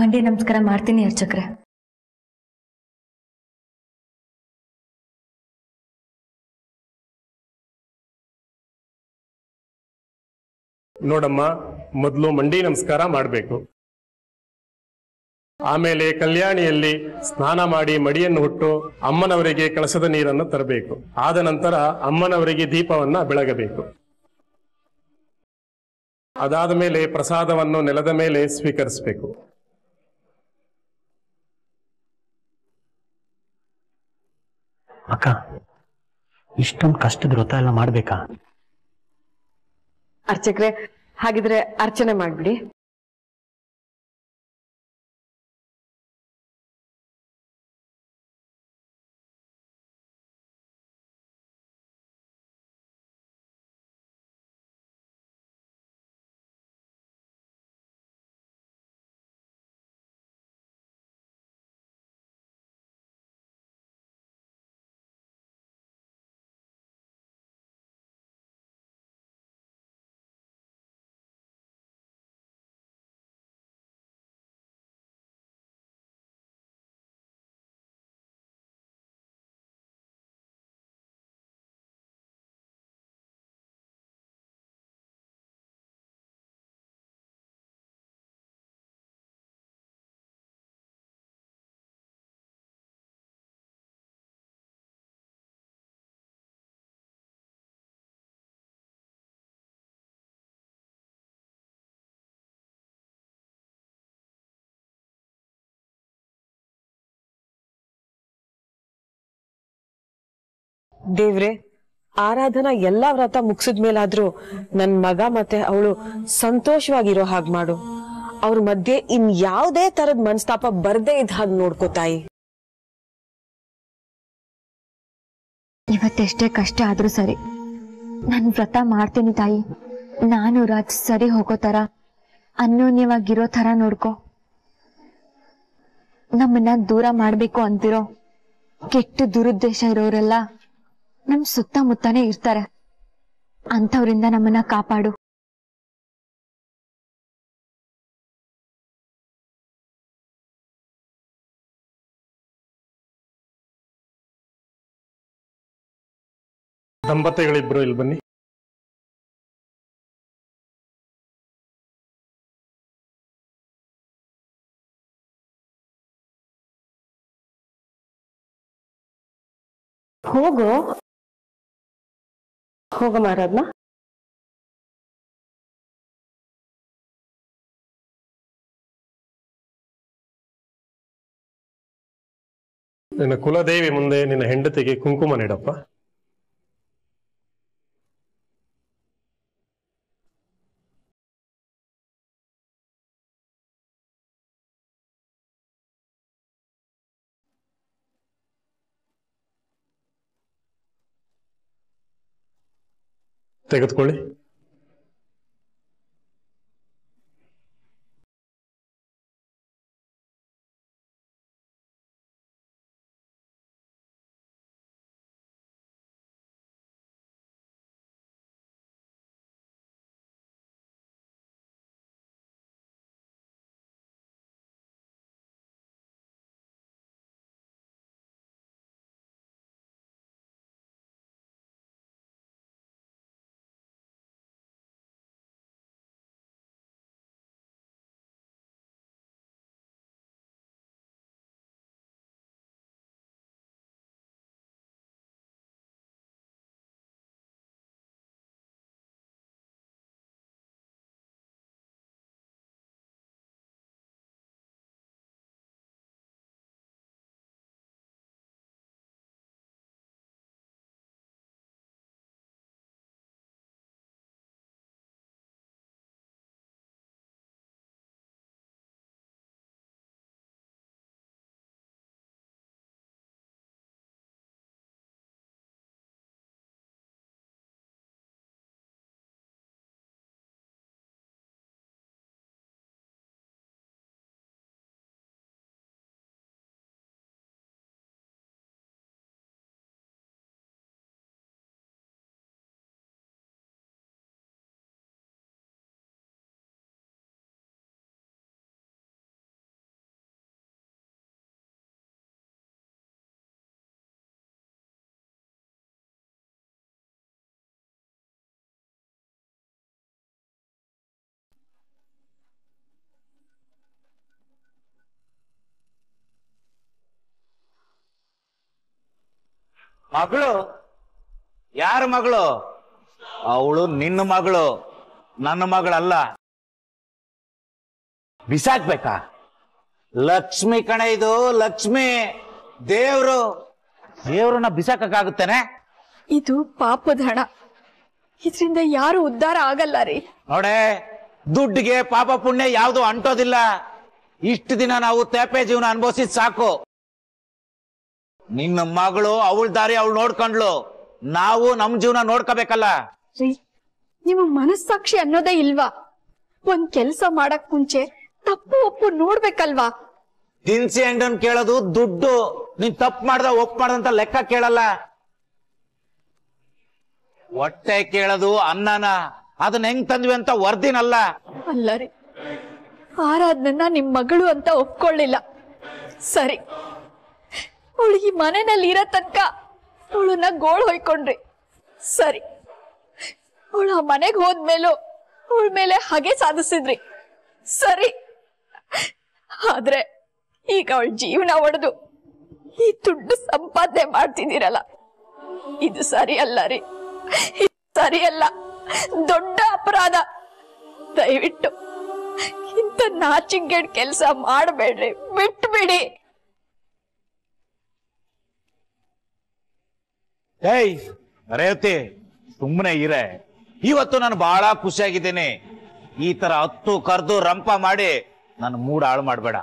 ಮಂಡಿ ನಮಸ್ಕಾರ ಮಾಡ್ತೀನಿ ಅರ್ಚಕ್ರೆ ನೋಡಮ್ಮ ಮೊದಲು ಮಂಡಿ ನಮಸ್ಕಾರ ಮಾಡಬೇಕು ಆಮೇಲೆ ಕಲ್ಯಾಣಿಯಲ್ಲಿ ಸ್ನಾನ ಮಾಡಿ ಮಡಿಯನ್ನು ಹುಟ್ಟು ಅಮ್ಮನವರಿಗೆ ಕಳಸದ ನೀರನ್ನು ತರಬೇಕು ಆದ ನಂತರ ಅಮ್ಮನವರಿಗೆ ದೀಪವನ್ನ ಬೆಳಗಬೇಕು ಅದಾದ ಮೇಲೆ ಪ್ರಸಾದವನ್ನು ನೆಲದ ಮೇಲೆ ಸ್ವೀಕರಿಸಬೇಕು ಅಕ್ಕ ಇಷ್ಟೊಂದು ಕಷ್ಟದ ವ್ರತ ಎಲ್ಲ ಮಾಡ್ಬೇಕಾ ಅರ್ಚಕ್ರೆ ಹಾಗಿದ್ರೆ ಅರ್ಚನೆ ಮಾಡ್ಬಿಡಿ ದೇವ್ರೆ ಆರಾಧನಾ ಎಲ್ಲಾ ವ್ರತ ಮುಗಿಸಿದ್ಮೇಲಾದ್ರೂ ನನ್ ಮಗ ಮತ್ತೆ ಅವಳು ಸಂತೋಷವಾಗಿರೋ ಹಾಗ್ ಮಾಡು ಅವ್ರ ಮಧ್ಯೆ ಇನ್ ಯಾವ್ದೇ ತರದ್ ಮನಸ್ತಾಪ ಬರ್ದೇ ಇದ್ದ ಹಾಗೆ ನೋಡ್ಕೋ ತಾಯಿ ಇವತ್ತೆಷ್ಟೇ ಕಷ್ಟ ಆದ್ರೂ ಸರಿ ನಾನು ವ್ರತ ಮಾಡ್ತೀನಿ ತಾಯಿ ನಾನು ರಾಜ್ ಸರಿ ಹೋಗೋ ತರ ಅನ್ಯೋನ್ಯವಾಗಿರೋ ತರ ನೋಡ್ಕೊ ನಮ್ಮನ್ನ ದೂರ ಮಾಡ್ಬೇಕು ಅಂತಿರೋ ಕೆಟ್ಟ ದುರುದ್ದೇಶ ಇರೋರೆಲ್ಲ ನಮ್ ಸುತ್ತಮುತ್ತನೇ ಇರ್ತಾರೆ ಅಂಥವ್ರಿಂದ ನಮ್ಮನ್ನ ಕಾಪಾಡು ದಂಪತಿಗಳಿಬ್ರು ಇಲ್ಲಿ ಬನ್ನಿ ಹೋಗು ಹೋಗಮ್ಮ ಆರಾಧನಾ ನಿನ್ನ ಕುಲದೇವಿ ಮುಂದೆ ನಿನ್ನ ಹೆಂಡತಿಗೆ ಕುಂಕುಮ ನೀಡಪ್ಪ ತೆಗೆದುಕೊಳ್ಳಿ ಮಗಳು ಯಾರ ಮಗಳು ಅವಳು ನಿನ್ನ ಮಗಳು ನನ್ನ ಮಗಳಲ್ಲ ಬಿಸಾಕ್ಬೇಕಾ ಲಕ್ಷ್ಮಿ ಕಣ ಇದು ಲಕ್ಷ್ಮಿ ದೇವ್ರು ದೇವ್ರನ್ನ ಬಿಸಾಕಕ್ಕಾಗುತ್ತೇನೆ ಇದು ಪಾಪದ ಹಣ ಇದರಿಂದ ಯಾರು ಉದ್ಧಾರ ಆಗಲ್ಲ ರೀ ನೋಡೆ ದುಡ್ಡಿಗೆ ಪಾಪ ಪುಣ್ಯ ಯಾವುದು ಅಂಟೋದಿಲ್ಲ ಇಷ್ಟು ದಿನ ನಾವು ತೇಪೆ ಜೀವನ ಅನುಭವಿಸಿದ್ ಸಾಕು ನಿನ್ನ ಮಗಳು ಅವಳ ದಾರಿ ಅವಳು ನೋಡ್ಕೊಂಡ್ಲು ನಾವು ನಮ್ ಜೀವನ ನೋಡ್ಕೋಬೇಕಲ್ಲ ರೀ ನಿಮಗ್ ಮನಸ್ಸಾಕ್ಷಿ ಅನ್ನೋದೇ ಇಲ್ವಾ ಒಂದ್ ಕೆಲ್ಸ ಮಾಡಕ್ ಮುಂಚೆ ತಪ್ಪು ಒಪ್ಪು ನೋಡ್ಬೇಕಲ್ವಾ ದಿನಸಿ ಅಂಗಡಿಯನ್ ಕೇಳೋದು ದುಡ್ಡು ನೀನ್ ತಪ್ಪು ಮಾಡ್ದ ಒಪ್ಪು ಮಾಡ್ದಂತ ಲೆಕ್ಕ ಕೇಳಲ್ಲ ಹೊಟ್ಟೆ ಕೇಳೋದು ಅನ್ನನ ಅದನ್ನ ಹೆಂಗ್ ತಂದ್ವಿ ಅಂತ ವರದಿನಲ್ಲ ಅಲ್ಲ ರೀ ಆರಾಧನ ನಿಮ್ ಮಗಳು ಅಂತ ಒಪ್ಕೊಳ್ಳಿಲ್ಲ ಸರಿ ಅವಳು ಈ ಮನೆಯಲ್ಲಿ ಇರೋ ತನಕ ಅವಳನ್ನ ಗೋಳ್ ಹೊಯ್ಕೊಂಡ್ರಿ ಸರಿ ಅವಳು ಆ ಮನೆಗ್ ಹೋದ್ಮೇಲೂ ಅವಳ ಮೇಲೆ ಹಾಗೆ ಸಾಧಿಸಿದ್ರಿ ಸರಿ ಆದ್ರೆ ಈಗ ಅವಳ ಜೀವನ ಒಡೆದು ಈ ದುಡ್ಡು ಸಂಪಾದನೆ ಮಾಡ್ತಿದ್ದೀರಲ್ಲ ಇದು ಸರಿ ಅಲ್ಲ ರೀ ಇದು ಸರಿ ಅಲ್ಲ ದೊಡ್ಡ ಅಪರಾಧ ದಯವಿಟ್ಟು ಇಂಥ ನಾಚಿಕೆಡ್ ಕೆಲಸ ಮಾಡಬೇಡ್ರಿ ಬಿಟ್ಬಿಡಿ ಏಯ್ ರೇವತಿ ಸುಮ್ಮನೆ ಇರೆ ಇವತ್ತು ನಾನು ಬಹಳ ಖುಷಿಯಾಗಿದ್ದೇನೆ ಈ ತರ ಹತ್ತು ಕರ್ದು ರಂಪ ಮಾಡಿ ನನ್ನ ಮೂಡ್ ಹಾಳು ಮಾಡಬೇಡ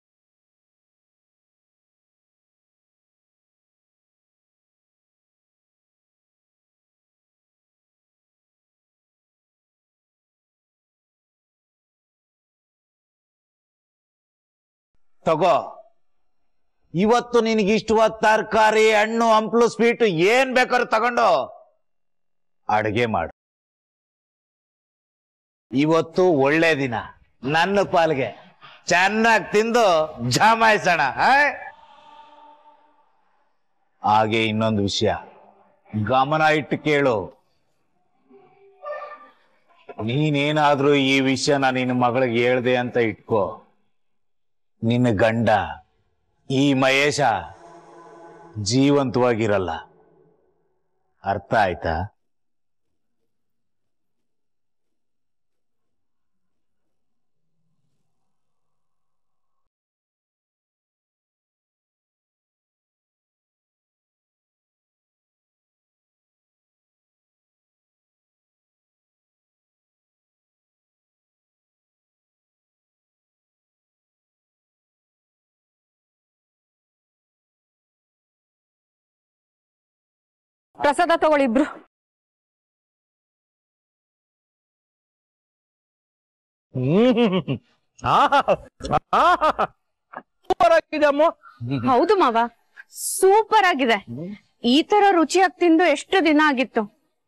ತಗೋ ಇವತ್ತು ನಿನಗೆ ಇಷ್ಟವಾದ ತರಕಾರಿ ಹಣ್ಣು ಹಂಪ್ಲು ಸ್ವೀಟು ಏನ್ ಬೇಕಾದ್ರೂ ತಗೊಂಡು ಅಡುಗೆ ಮಾಡು ಇವತ್ತು ಒಳ್ಳೆ ದಿನ ನನ್ನ ಪಾಲ್ಗೆ ಚೆನ್ನಾಗಿ ತಿಂದು ಜಮಾಯಿಸೋಣ ಆ? ಹಾಗೆ ಇನ್ನೊಂದು ವಿಷಯ ಗಮನ ಇಟ್ಟು ಕೇಳು ನೀನೇನಾದ್ರೂ ಈ ವಿಷಯನ ನಿನ್ನ ಮಗಳಿಗೆ ಹೇಳ್ದೆ ಅಂತ ಇಟ್ಕೋ ನಿನ್ನ ಗಂಡ ಈ ಮಹೇಶ ಜೀವಂತವಾಗಿರಲ್ಲ ಅರ್ಥ ಆಯ್ತಾ ಪ್ರಸಾದ ತಗೊಳ್ಳಿ ಇಬ್ರು ಸೂಪರ್ ಆಗಿದೆ ಅಮ್ಮ ಹೌದು ಮಾವ ಸೂಪರ್ ಆಗಿದೆ ಈ ತರ ರುಚಿಯಾಗಿ ತಿಂದು ಎಷ್ಟು ದಿನ ಆಗಿತ್ತು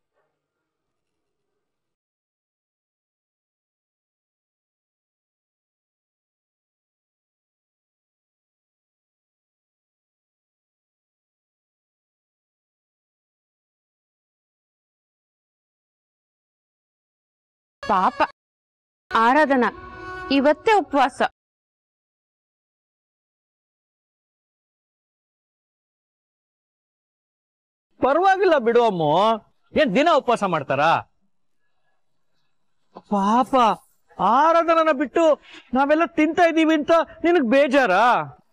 ಪಾಪ ಆರಾಧನಾ ಇವತ್ತೇ ಉಪವಾಸ ಪರವಾಗಿಲ್ಲ ಬಿಡು ಅಮ್ಮ ಏನ್ ದಿನ ಉಪವಾಸ ಮಾಡ್ತಾರಾ ಪಾಪ ಆರಾಧನನ ಬಿಟ್ಟು ನಾವೆಲ್ಲ ತಿಂತಾ ಇದೀವಿ ಅಂತ ನಿನಗ್ ಬೇಜಾರಾ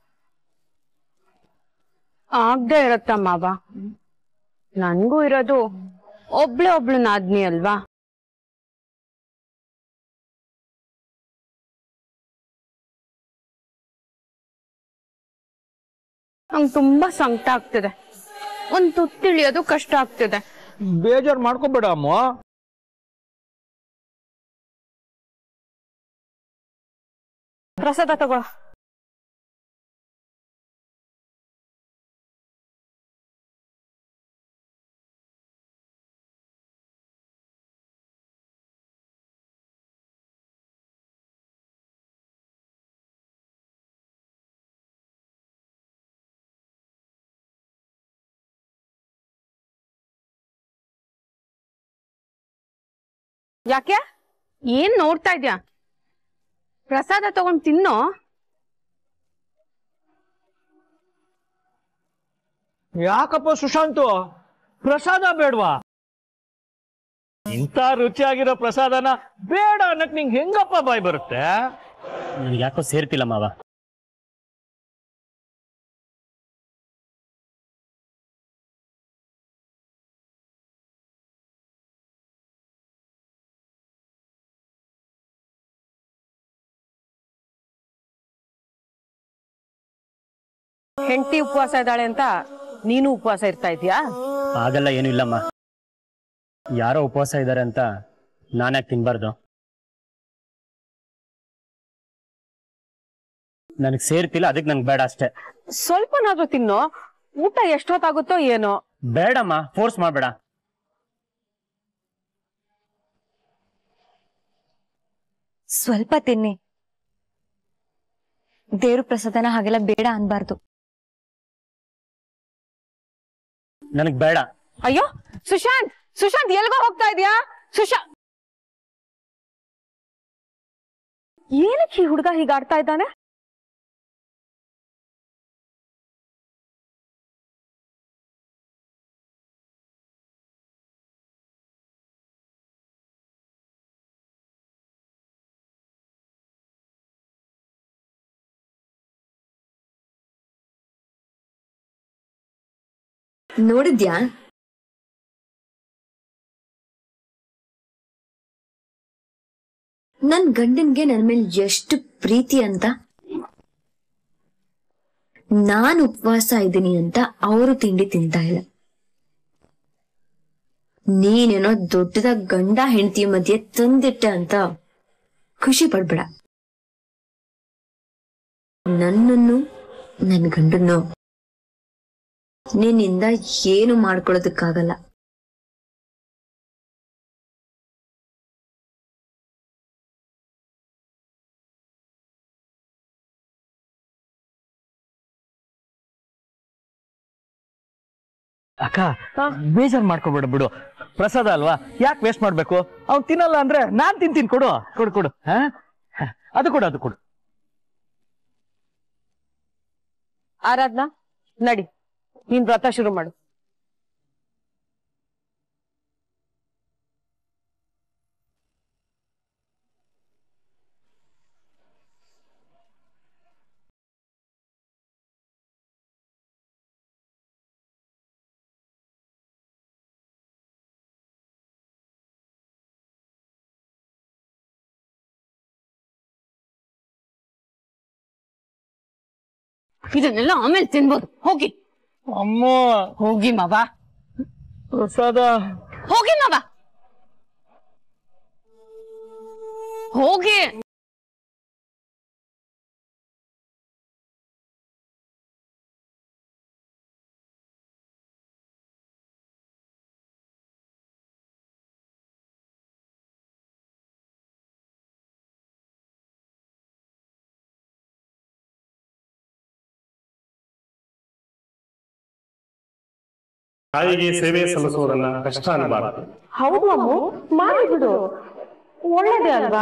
ಆಗ್ದೇ ಇರತ್ತ ಮಾವ ನನ್ಗೂ ಇರೋದು ಒಬ್ಳೆ ಒಬ್ಳು ನಾದ್ನಿ ಅಲ್ವಾ ನಂಗ್ ತುಂಬಾ ಸಂಕಟ ಆಗ್ತಿದೆ ಒಂದ್ ತುತ್ತಿಳಿಯೋದು ಕಷ್ಟ ಆಗ್ತಿದೆ ಬೇಜಾರ್ ಮಾಡ್ಕೋಬೇಡ ಅಮ್ಮ ಪ್ರಸಾದ ತಗೋ ಯಾಕೆ ಏನ್ ನೋಡ್ತಾ ಇದ್ಯಾ ಪ್ರಸಾದ ತಗೊಂಡ್ ತಿನ್ನೋ ಯಾಕಪ್ಪ ಸುಶಾಂತು ಪ್ರಸಾದ ಬೇಡ್ವಾ ಇಂಥ ರುಚಿಯಾಗಿರೋ ಪ್ರಸಾದನ ಬೇಡ ಅನ್ನಕ್ ನಿಂಗೆ ಹೆಂಗಪ್ಪ ಬಾಯ್ ಬರುತ್ತೆ ನನಗೆ ಯಾಕೋ ಸೇರ್ತಿಲ್ಲ ಮಾವ ಹೆಂಡತಿ ಉಪವಾಸ ಇದ್ದಾಳೆ ಅಂತ ನೀನು ಉಪವಾಸ ಇರ್ತಾ ಇದೀಯಾ ಆಗಲ್ಲ ಏನು ಇಲ್ಲಮ್ಮ ಯಾರೋ ಉಪವಾಸ ಇದ್ದಾರೆ ಅಂತ ನಾನ್ಯಾಕೆ ತಿನ್ಬಾರ್ದು ನನಗೆ ಸೇರ್ತಿಲ್ಲ ಅದಕ್ಕೆ ನಂಗೆ ಬೇಡ ಅಷ್ಟೇ ಸ್ವಲ್ಪನಾದ್ರೂ ತಿನ್ನೋ ಊಟ ಎಷ್ಟೊತ್ತಾಗುತ್ತೋ ಏನೋ ಬೇಡಮ್ಮ ಫೋರ್ಸ್ ಮಾಡಬೇಡ ಸ್ವಲ್ಪ ತಿನ್ನಿ ದೇವ್ರ ಪ್ರಸಾದನ ಹಾಗೆಲ್ಲ ಬೇಡ ಅನ್ಬಾರ್ದು ನನಗೆ ಬೇಡ ಅಯ್ಯೋ ಸುಶಾಂತ್ ಸುಶಾಂತ್ ಎಲ್ಗೋ ಹೋಗ್ತಾ ಇದೀಯಾ ಸುಶಾಂತ್ ಏನಕ್ಕೆ ಈ ಹುಡುಗ ಹೀಗೆ ಆಡ್ತಾ ಇದ್ದಾನೆ ನೋಡಿದ್ಯಾ ನನ್ ಗಂಡನ್ಗೆ ನನ್ ಮೇಲೆ ಎಷ್ಟು ಪ್ರೀತಿ ಅಂತ ನಾನ್ ಉಪವಾಸ ಇದ್ದೀನಿ ಅಂತ ಅವರು ತಿಂಡಿ ತಿಂತಾ ಇಲ್ಲ ನೀನೇನೋ ದೊಡ್ಡದಾಗ್ ಗಂಡ ಹೆಂಡತಿ ಮಧ್ಯೆ ತಂದಿಟ್ಟೆ ಅಂತ ಖುಷಿ ಪಡ್ಬೇಡ ನನ್ನನ್ನು ನನ್ ಗಂಡನ್ನು ನಿನ್ನಿಂದ ಏನು ಮಾಡ್ಕೊಳ್ಳೋದಕ್ಕಾಗಲ್ಲ ಅಕ್ಕ ಬೇಜಾರ್ ಮಾಡ್ಕೋಬೇಡ ಬಿಡು ಪ್ರಸಾದ ಅಲ್ವಾ ಯಾಕೆ ವೇಸ್ಟ್ ಮಾಡ್ಬೇಕು ಅವ್ನು ತಿನ್ನಲ್ಲ ಅಂದ್ರೆ ನಾನ್ ತಿಂತೀನಿ ಕೊಡು ಕೊಡು ಕೊಡು ಹಾ ಅದು ಕೊಡು ಅದು ಕೊಡು ಆರಾಧ್ನಾ ನಡಿ ನೀನ್ ವ್ರತ ಶುರು ಮಾಡು ಇದನ್ನೆಲ್ಲ ಆಮೇಲೆ ತಿನ್ಬೋದು ಹೋಗಿ ಅಮ್ಮ ಹೋಗಿ ಮಾವ ಪ್ರಸಾದ ಹೋಗಿ ಮಾವ ಹೋಗಿ ತಾಯಿಗೆ ಸೇವೆ ಸಲ್ಲಿಸುವುದನ್ನ ಕಷ್ಟ ಅನ್ನಬಾರದು ಹೌದು ಅಮ್ಮು ಮಾಡಿಬಿಡು ಒಳ್ಳೇದೇ ಅಲ್ವಾ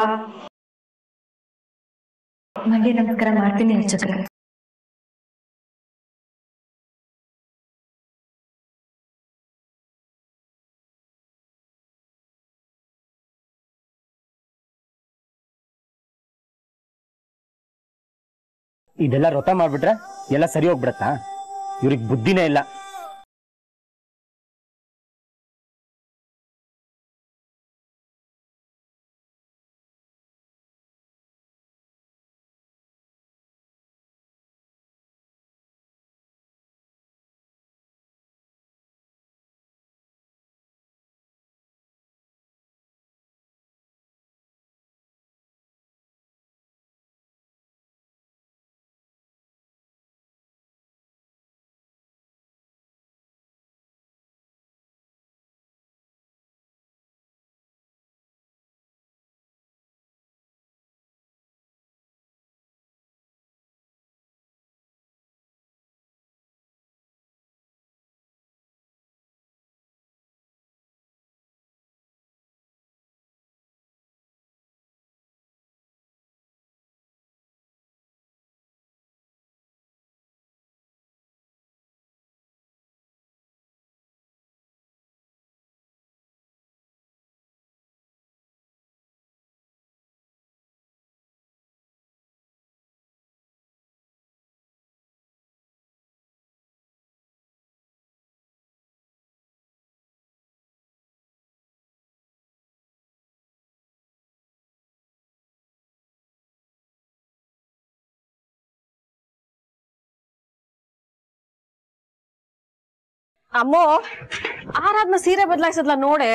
ಮಂಡ್ಯ ನಮಸ್ಕಾರ ಮಾಡ್ತೀನಿ ಅರ್ಚಕ್ರ ಇದೆಲ್ಲ ವ್ರತ ಮಾಡ್ಬಿಟ್ರೆ ಎಲ್ಲ ಸರಿ ಹೋಗ್ಬಿಡತ್ತಾ ಇವ್ರಿಗೆ ಬುದ್ಧಿನೇ ಇಲ್ಲ ಅಮ್ಮೋ ಆರಾದ್ನ ಸೀರೆ ಬದಲಾಯಿಸದ್ಲ ನೋಡೆ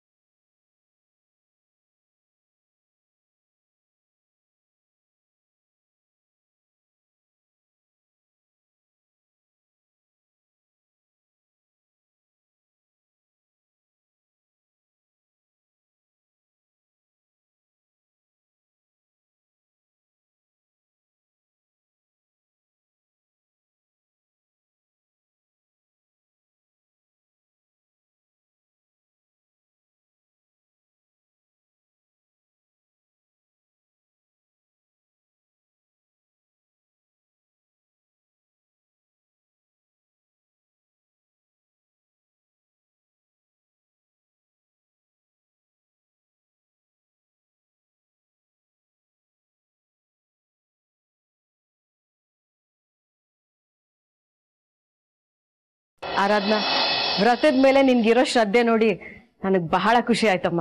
ಆರಾಧ್ನ ವ್ರತದ ಮೇಲೆ ನಿನ್ಗಿರೋ ಶ್ರದ್ಧೆ ನೋಡಿ ನನಗ್ ಬಹಳ ಖುಷಿ ಆಯ್ತಮ್ಮ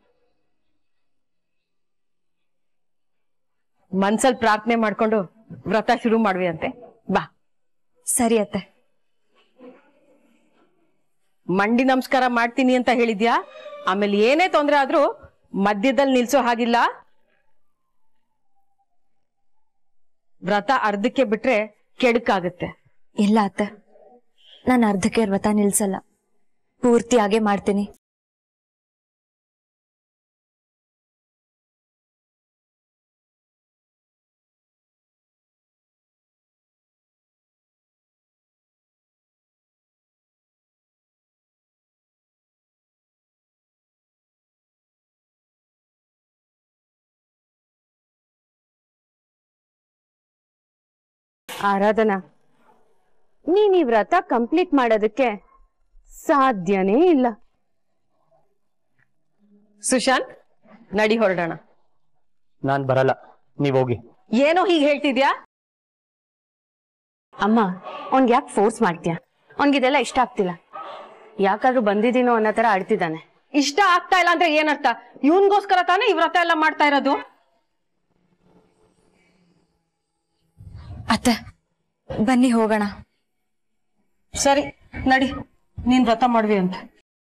ಮನ್ಸಲ್ ಪ್ರಾರ್ಥನೆ ಮಾಡ್ಕೊಂಡು ವ್ರತ ಶುರು ಮಾಡ್ವಿ ಅಂತೆ ಬಾ ಸರಿ ಅತ್ತೆ ಮಂಡಿ ನಮಸ್ಕಾರ ಮಾಡ್ತೀನಿ ಅಂತ ಹೇಳಿದ್ಯಾ ಆಮೇಲೆ ಏನೇ ತೊಂದ್ರೆ ಆದ್ರೂ ಮಧ್ಯದಲ್ಲಿ ನಿಲ್ಸೋ ಹಾಗಿಲ್ಲ ವ್ರತ ಅರ್ಧಕ್ಕೆ ಬಿಟ್ರೆ ಕೆಡುಕಾಗುತ್ತೆ ಇಲ್ಲ ಅತ್ತೆ ನಾನು ಅರ್ಧಕ್ಕೆ ವ್ರತ ನಿಲ್ಸಲ್ಲ ಪೂರ್ತಿಯಾಗೆ ಮಾಡ್ತೀನಿ ಆರಾಧನಾ ನೀನ್ ಈ ವ್ರತ ಕಂಪ್ಲೀಟ್ ಮಾಡೋದಕ್ಕೆ ಸಾಧ್ಯನೇ ಇಲ್ಲ ಸುಶಾಂತ್ ನಡಿ ಹೊರಡೋಣ ನಾನ್ ಬರಲ್ಲ ನೀವ್ ಹೋಗಿ ಏನೋ ಹೀಗೆ ಹೇಳ್ತಿದ್ಯಾ ಅಮ್ಮ ಅವ್ನ್ಗೆ ಯಾಕೆ ಫೋರ್ಸ್ ಮಾಡ್ತೀಯ ಅವ್ನ್ಗಿದೆಲ್ಲ ಇಷ್ಟ ಆಗ್ತಿಲ್ಲ ಯಾಕಾದ್ರೂ ಬಂದಿದ್ದೀನೋ ಅನ್ನೋ ತರ ಆಡ್ತಿದ್ದಾನೆ ಇಷ್ಟ ಆಗ್ತಾ ಇಲ್ಲ ಅಂದ್ರೆ ಏನರ್ಥ ಇವನ್ಗೋಸ್ಕರ ತಾನೇ ಈ ವ್ರತ ಎಲ್ಲ ಮಾಡ್ತಾ ಇರೋದು ಅತ್ತೆ ಬನ್ನಿ ಹೋಗೋಣ ಸರಿ ನಡಿ ನೀನ್ ವ್ರತ ಮಾಡ್ವಿ ಅಂತ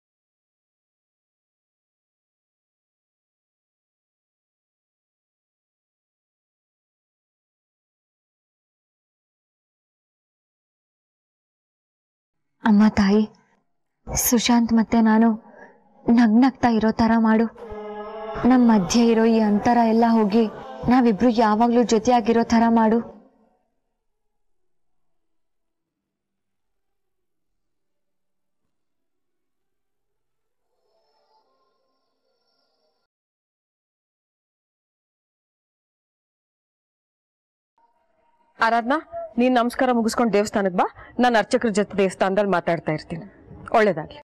ಅಮ್ಮ ತಾಯಿ ಸುಶಾಂತ್ ಮತ್ತೆ ನಾನು ನಗ್ನಗ್ತಾ ಇರೋ ತರ ಮಾಡು ನಮ್ ಮಧ್ಯೆ ಇರೋ ಈ ಅಂತರ ಎಲ್ಲ ಹೋಗಿ ನಾವಿಬ್ರು ಯಾವಾಗ್ಲೂ ಜೊತೆಯಾಗಿರೋ ತರ ಮಾಡು ಆರಾಧ್ನಾ ನೀನ್ ನಮಸ್ಕಾರ ಮುಗಿಸ್ಕೊಂಡು ದೇವಸ್ಥಾನಕ್ ಬಾ ನಾನು ಅರ್ಚಕರ ಜೊತೆ ದೇವಸ್ಥಾನದಲ್ಲಿ ಮಾತಾಡ್ತಾ ಇರ್ತೀನಿ ಒಳ್ಳೇದಾಗ್ಲಿ